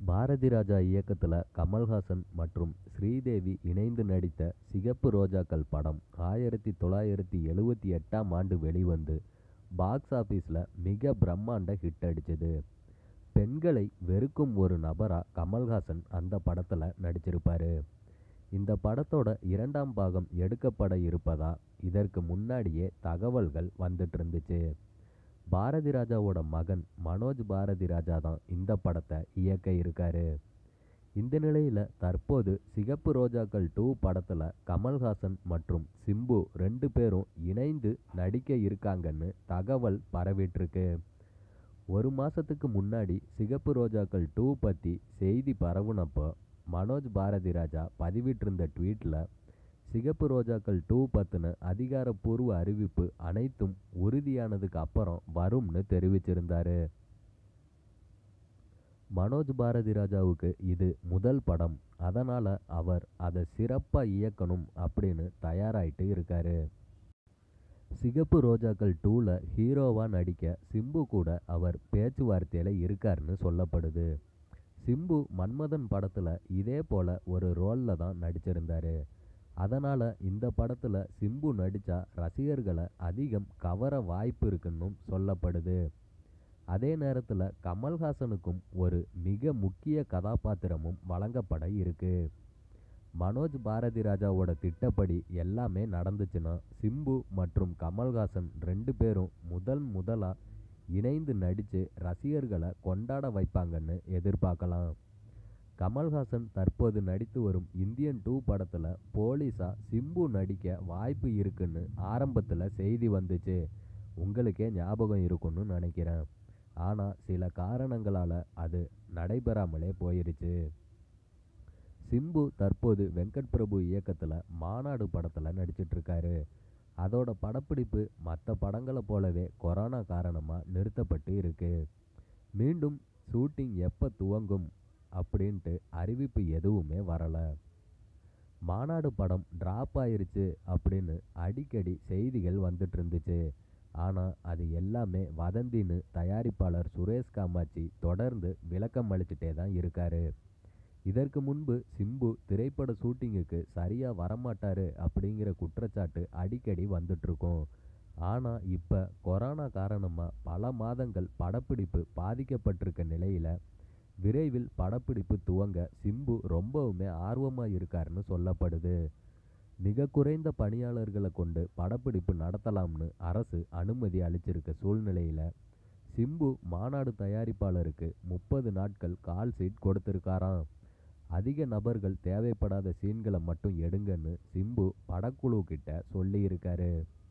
பாரதி ராஜா இயக்கத்தில் கமல்ஹாசன் மற்றும் ஸ்ரீதேவி இணைந்து நடித்த சிகப்பு ரோஜாக்கள் படம் ஆயிரத்தி தொள்ளாயிரத்தி எழுவத்தி எட்டாம் ஆண்டு வெளிவந்து பாக்ஸ் ஆஃபீஸில் மிக பிரம்மாண்ட ஹிட் அடிச்சது பெண்களை வெறுக்கும் ஒரு நபராக கமல்ஹாசன் அந்த படத்தில் நடிச்சிருப்பாரு இந்த படத்தோட இரண்டாம் பாகம் எடுக்கப்பட இருப்பதா இதற்கு முன்னாடியே தகவல்கள் வந்துட்டு இருந்துச்சு பாரதி ராஜாவோட மகன் மனோஜ் பாரதி ராஜா தான் இந்த படத்தை இயக்க இருக்காரு இந்த நிலையில் தற்போது சிகப்பு ரோஜாக்கள் டூ படத்தில் கமல்ஹாசன் மற்றும் சிம்பு ரெண்டு பேரும் இணைந்து நடிக்க இருக்காங்கன்னு தகவல் பரவிட்டுருக்கு ஒரு மாதத்துக்கு முன்னாடி சிகப்பு ரோஜாக்கள் டூ பற்றி செய்தி பரவுனப்போ மனோஜ் பாரதி ராஜா பதிவிட்டிருந்த ட்வீட்டில் சிகப்பு ரோஜாக்கள் டூ பற்றின அதிகாரப்பூர்வ அறிவிப்பு அனைத்தும் உறுதியானதுக்கு அப்புறம் வரும்னு தெரிவிச்சிருந்தாரு மனோஜ் பாரதி ராஜாவுக்கு இது முதல் படம் அதனால் அவர் அதை சிறப்பாக இயக்கணும் அப்படின்னு தயாராயிட்டு இருக்காரு சிகப்பு ரோஜாக்கள் டூவில் ஹீரோவாக நடிக்க சிம்பு கூட அவர் பேச்சுவார்த்தையில் இருக்காருன்னு சொல்லப்படுது சிம்பு மன்மதன் படத்தில் இதே போல் ஒரு ரோலில் தான் நடிச்சிருந்தாரு அதனால் இந்த படத்தில் சிம்பு நடித்தா ரசிகர்களை அதிகம் கவர வாய்ப்பு இருக்குன்னும் சொல்லப்படுது அதே நேரத்தில் கமல்ஹாசனுக்கும் ஒரு மிக முக்கிய கதாபாத்திரமும் வழங்கப்பட இருக்கு மனோஜ் பாரதி ராஜாவோட திட்டப்படி எல்லாமே நடந்துச்சுன்னா சிம்பு மற்றும் கமல்ஹாசன் ரெண்டு பேரும் முதல் முதலாக இணைந்து நடித்து ரசிகர்களை கொண்டாட வைப்பாங்கன்னு எதிர்பார்க்கலாம் கமல்ஹாசன் தற்போது நடித்து வரும் இந்தியன் டூ படத்தில் போலீஸாக சிம்பு நடிக்க வாய்ப்பு இருக்குன்னு ஆரம்பத்தில் செய்தி வந்துச்சு உங்களுக்கே ஞாபகம் இருக்குன்னு நினைக்கிறேன் ஆனால் சில காரணங்களால் அது நடைபெறாமலே போயிருச்சு சிம்பு தற்போது வெங்கட் பிரபு இயக்கத்தில் மாநாடு படத்தில் நடிச்சிட்ருக்காரு அதோட படப்பிடிப்பு மற்ற படங்களை போலவே கொரோனா காரணமாக நிறுத்தப்பட்டு இருக்கு மீண்டும் ஷூட்டிங் எப்போ துவங்கும் அப்படின்ட்டு அறிவிப்பு எதுவுமே வரலை மாநாடு படம் ட்ராப் ஆயிருச்சு அப்படின்னு அடிக்கடி செய்திகள் வந்துட்டு இருந்துச்சு ஆனால் அது எல்லாமே வதந்தின்னு தயாரிப்பாளர் சுரேஷ் காமாட்சி தொடர்ந்து விளக்கம் அளிச்சுட்டே தான் இருக்காரு இதற்கு முன்பு சிம்பு திரைப்பட ஷூட்டிங்குக்கு சரியாக வரமாட்டாரு அப்படிங்கிற குற்றச்சாட்டு அடிக்கடி வந்துட்டுருக்கும் ஆனால் இப்போ கொரோனா காரணமாக பல மாதங்கள் படப்பிடிப்பு பாதிக்கப்பட்டிருக்க நிலையில் விரைவில் படப்பிடிப்பு துவங்க சிம்பு ரொம்பவுமே ஆர்வமாக இருக்காருன்னு சொல்லப்படுது மிக குறைந்த பணியாளர்களை கொண்டு படப்பிடிப்பு நடத்தலாம்னு அரசு அனுமதி அளிச்சிருக்க சூழ்நிலையில் சிம்பு மாநாடு தயாரிப்பாளருக்கு முப்பது நாட்கள் கால் சீட் கொடுத்துருக்காராம் அதிக நபர்கள் தேவைப்படாத சீன்களை மட்டும் எடுங்கன்னு சிம்பு படக்குழு கிட்ட சொல்லியிருக்காரு